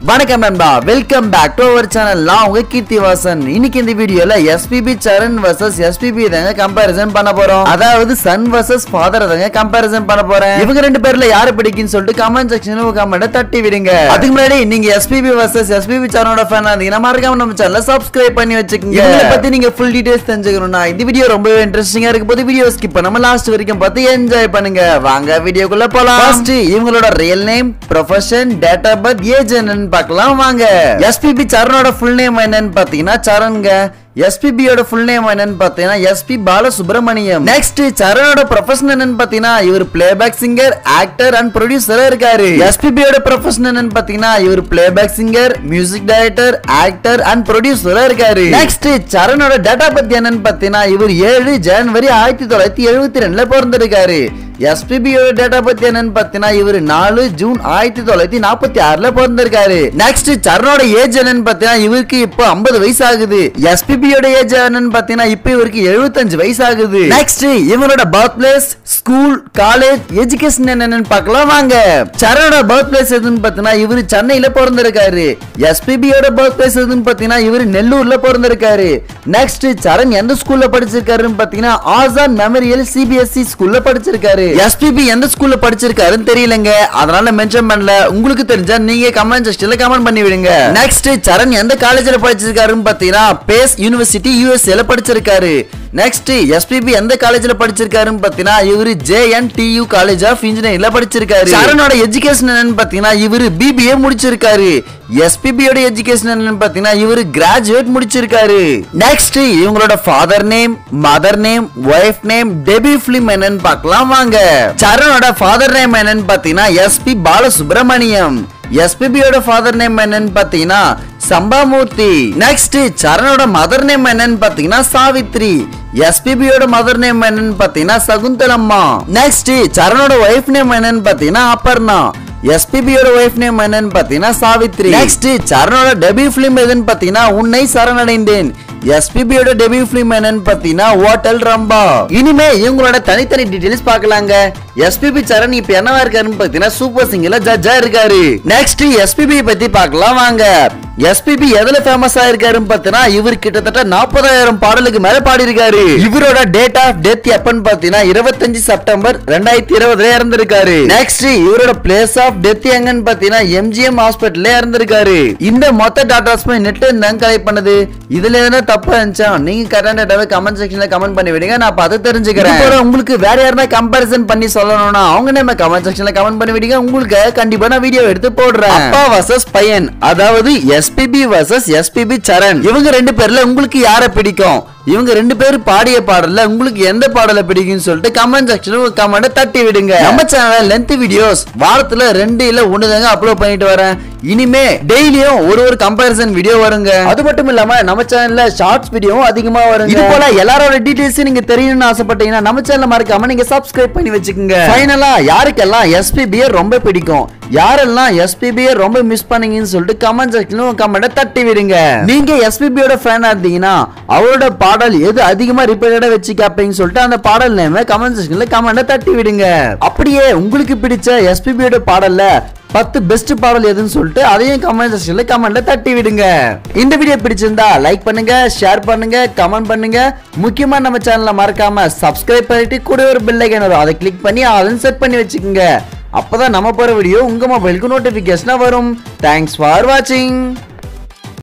வணக்கம் நண்பா welcome back to our channel நான் உங்க கீர்த்தி வாசன் இன்னைக்கு இந்த வீடியோல எஸ்பிபி சரண் வர்சஸ் எஸ்பிபி தாங்க கம்பேரிசன் பண்ண போறோம் அதாவது சன் வர்சஸ் ஃபாதர் தாங்க கம்பேரிசன் பண்ண போறேன் இவங்க ரெண்டு பேர்ல யாரு பிடிக்குன்னு சொல்லிட்டு கமெண்ட் செக்ஷன்ல உங்க கமெண்ட் தட்டி விடுங்க அதுக்கு முன்னாடி நீங்க எஸ்பிபி வர்சஸ் எஸ்பிபி சரணோட ஃபேன் இருந்தீங்கன்னா மறக்காம நம்ம சேனலை சப்ஸ்கிரைப் பண்ணி வச்சுக்கோங்க இவங்களை பத்தி நீங்க ஃபுல் டீடைல்ஸ் தெரிஞ்சுக்கணும்னா இந்த வீடியோ ரொம்பவே இன்ட்ரெஸ்டிங்கா இருக்க போது வீடியோ ஸ்கிப் பண்ணாம லாஸ்ட் வரைக்கும் பார்த்து என்ஜாய் பண்ணுங்க வாங்க வீடியோக்குள்ள போலாம் ஃபர்ஸ்ட் இவங்களோட real name profession date of birth age என்னன்னு பார்க்கலாம் வாங்க எஸ்பிபி சரணோட ஃபுல் நேம் என்னன்னு பாத்தீங்கன்னா சரண்ங்க எஸ்பிபியோட ஃபுல் நேம் என்னன்னு பாத்தீங்கன்னா எஸ்பி பாலசுப்ரமணியம் நெக்ஸ்ட் சரணோட ப்ரொஃபஷன் என்னன்னு பாத்தீங்கன்னா இவர் பிளேபேக் சிங்கர் ஆக்டர் அண்ட் ப்ரொடியூசரா இருக்காரு எஸ்பிபியோட ப்ரொஃபஷன் என்னன்னு பாத்தீங்கன்னா இவர் playback singer music director actor and ப்ரொடியூசரா இருக்காரு நெக்ஸ்ட் சரணோட டேட்டா பத்தி என்னன்னு பாத்தீங்கன்னா இவர் ஏழு ஜனவரி ஆயிரத்தி தொள்ளாயிரத்தி எழுபத்தி ரெண்டுல பிறந்திருக்காரு எஸ்பிபியோட டேட்டா பத்தி என்னன்னு பாத்தீங்கன்னா இவர் நாலு ஜூன் ஆயிரத்தி தொள்ளாயிரத்தி நாற்பத்தி ஆறுல பிறந்திருக்காரு நெக்ஸ்ட் சரணோட ஏஜ் என்னன்னு பாத்தீங்கன்னா இவருக்கு இப்போ ஐம்பது வயசு ஆகுது எஸ்பிபியோட ஏஜ் என்னன்னு பாத்தீங்கன்னா இப்போ இவருக்கு எழுபத்தஞ்சு வயசு ஆகுது நெக்ஸ்ட் இவனோட birth place school college education என்னன்னு பார்க்கலாம் வாங்க சரணோட பர்த் பிளேஸ் எதுன்னு பாத்தீங்கன்னா இவர் சென்னையில பிறந்திருக்காரு எஸ்பிபியோட பர்த் பிளேஸ் எதுன்னு பாத்தீங்கன்னா இவர் நெல்லூர்ல பிறந்திருக்காரு நெக்ஸ்ட் சரண் எந்த ஸ்கூல்ல படிச்சிருக்காருன்னு பாத்தீங்கன்னா ஆசான் மெமரியல் சிபிஎஸ்இ ஸ்கூல்ல படிச்சிருக்காரு எஸ்பிபி எந்த ஸ்கூல்ல படிச்சிருக்காருன்னு தெரியலங்க அதனால மென்ஷன் பண்ணல உங்களுக்கு தெரிஞ்சா நீங்க கமெண்ட் செக்ஷன்ல கமெண்ட் பண்ணி விடுங்க நெக்ஸ்ட் சரண் எந்த காலேஜ்ல படிச்சிருக்காருன்னு பாத்தீங்கன்னா பேஸ் யூனிவர்சிட்டி யூஎஸ்ஏல படிச்சிருக்காரு நெக்ஸ்ட் எஸ்பிபி எந்த காலேஜ்ல படிச்சிருக்காருன்னு பாத்தீங்கன்னா இவரு ஜேஎன்டியு காலேஜ் ஆஃப் இன்ஜினியரிங்ல படிச்சிருக்காரு சரணோட எஜுகேஷன் என்னன்னு பாத்தீங்கன்னா இவரு பிபிஏ முடிச்சிருக்காரு எஸ்பிபியோட எஜுகேஷன் என்னன்னு பாத்தீங்கன்னா இவரு கிராஜுவேட் முடிச்சிருக்காரு நெக்ஸ்ட் இவங்களோட father name mother name wife name debut film என்னன்னு பார்க்கலாம் வாங்க சரணோட ஃபாதர் நேம் என்னன்னு பாத்தீங்கன்னா எஸ்பி பாலசுப்ரமணியம் எஸ்பிபியோட ஃபாதர் நேம் என்னன்னு பாத்தீங்கன்னா சம்பாமூர்த்தி நெக்ஸ்ட் சரணோட மதர் நேம் என்னன்னு பாத்தீங்கன்னா சாவித்ரி எஸ்பிபியோட மதர் நேம் என்னன்னு பாத்தீங்கன்னா சகுந்தலம்மா நெக்ஸ்ட் சரணோட ஒய்ஃப் நேம் என்னன்னு பாத்தீங்கன்னா அப்பர்ணா எஸ்பிபியோட ஒய்ஃப் நேம் என்னன்னு பாத்தீங்கன்னா சாவித்ரி நெக்ஸ்ட் சரணோட டெபியூ பிலிம் எதுன்னு பாத்தீங்கன்னா உன்னை சரணடைந்தேன் எஸ்பிபியோட டெபியூ பிலிம் என்னன்னு பாத்தீங்கன்னா ஹோட்டல் ரம்பா இனிமே இவங்களோட தனித்தனி டீடைல்ஸ் பார்க்கலாங்க எஸ்பிபி சரண் இப்ப என்னவா இருக்காருன்னு பாத்தீங்கன்னா சூப்பர் சிங்கர்ல ஜட்ஜா இருக்காரு நெக்ஸ்ட் எஸ்பிபி பத்தி பார்க்கலாம் வாங்க எஸ்பிபி எதுல ஃபேமஸ் ஆயிருக்காருன்னு பாத்தீங்கன்னா இவர் கிட்டத்தட்ட நாற்பதாயிரம் பாடலுக்கு மேல பாடியிருக்காரு இவரோட டேட் ஆஃப் டெத் எப்பன்னு பாத்தீங்கன்னா இருபத்தஞ்சு செப்டம்பர் ரெண்டாயிரத்தி இருபதுல இறந்திருக்காரு நெக்ஸ்ட் இவரோட பிளேஸ் ஆஃப் டெத் எங்கன்னு பாத்தீங்கன்னா எம்ஜிஎம் ஹாஸ்பிட்டல்ல இறந்திருக்காரு இந்த மொத்த டாட்டாஸ் போய் நெட் இருந்தாங்க கலெக்ட் பண்ணுது இதுல எதனா தப்பா இருந்துச்சா நீங்க கரெக்டான டேட்டாவை கமெண்ட் செக்ஷன்ல கமெண்ட் பண்ணி விடுங்க நான் பார்த்து தெரிஞ்சுக்கிறேன் இப்போ உங்களுக்கு வேற யாருன்னா கம்பேரிசன் பண்ணி சொல்லணும்னா அவங்க நம்ம கமெண்ட் செக்ஷன்ல கமெண்ட் பண்ணி விடுங்க உங்களுக்கு கண்டிப்பா நான் வீடியோ எடுத்து போடுறேன் அப்பா வர்சஸ் பையன் அதாவது எஸ்பிபி வர்சஸ் எஸ்பிபி சரண் இவங்க ரெண்டு பேர்ல உங்களுக்கு யாரை பிடிக்கும் இவங்க ரெண்டு பேரும் பாடிய பாடல்ல உங்களுக்கு எந்த பாடல பிடிக்கும்னு சொல்லிட்டு கமெண்ட் செக்ஷன்ல கமெண்ட் தட்டி விடுங்க நம்ம சேனல்ல லென்த் வீடியோஸ் வாரத்துல ரெண்டு இல்ல ஒண்ணு தாங்க அப்லோட் பண்ணிட்டு வரேன் இனிமே டெய்லியும் ஒரு ஒரு கம்பேரிசன் வீடியோ வருங்க அது மட்டும் இல்லாம நம்ம சேனல்ல ஷார்ட்ஸ் வீடியோவும் அதிகமா வருங்க இது போல எல்லாரோட டீடைல்ஸ் நீங்க தெரியணும்னு ஆசைப்பட்டீங்கன்னா நம்ம சேனல் மறக்காம நீங்க சப்ஸ்கிரைப் பண்ணி வச்சுக்கோங்க ஃபைனலா யாருக்கெல்லாம் எஸ்பிபியை ரொம்ப பிடிக்கும் யாரெல்லாம் எஸ்பிபியை ரொம்ப மிஸ் பண்ணீங்கன்னு சொல்லிட்டு கமெண்ட் செக்ஷன்ல கமெண்ட தட்டி விடுங்க நீங்க எஸ்பிபியோட ஃபேனா இருந்தீங்கன்னா அவரோட பாடல் எது அதிகமா ரிப்பீட்டடா வச்சு கேப்பீங்கன்னு சொல்லிட்டு அந்த பாடல் நேம கமெண்ட் செக்ஷன்ல கமெண்ட தட்டி விடுங்க அப்படியே உங்களுக்கு பிடிச்ச எஸ்பிபியோட பாடல்ல பத்து பெஸ்ட் பாடல் எதுன்னு சொல்லிட்டு அதையும் கமெண்ட் செக்ஷன்ல கமெண்ட்ல தட்டி விடுங்க இந்த வீடியோ பிடிச்சிருந்தா லைக் பண்ணுங்க ஷேர் பண்ணுங்க கமெண்ட் பண்ணுங்க முக்கியமா நம்ம சேனலை மறக்காம சப்ஸ்கிரைப் பண்ணிட்டு கூட ஒரு பெல் ஐக்கன் வரும் அதை கிளிக் பண்ணி அதன் செட் பண்ணி வச்சுக்கோங்க அப்பதான் நம்ம போற வீடியோ உங்க மொபைலுக்கு நோட்டிபிகேஷனா வரும் தேங்க்ஸ் ஃபார் வாட்சிங்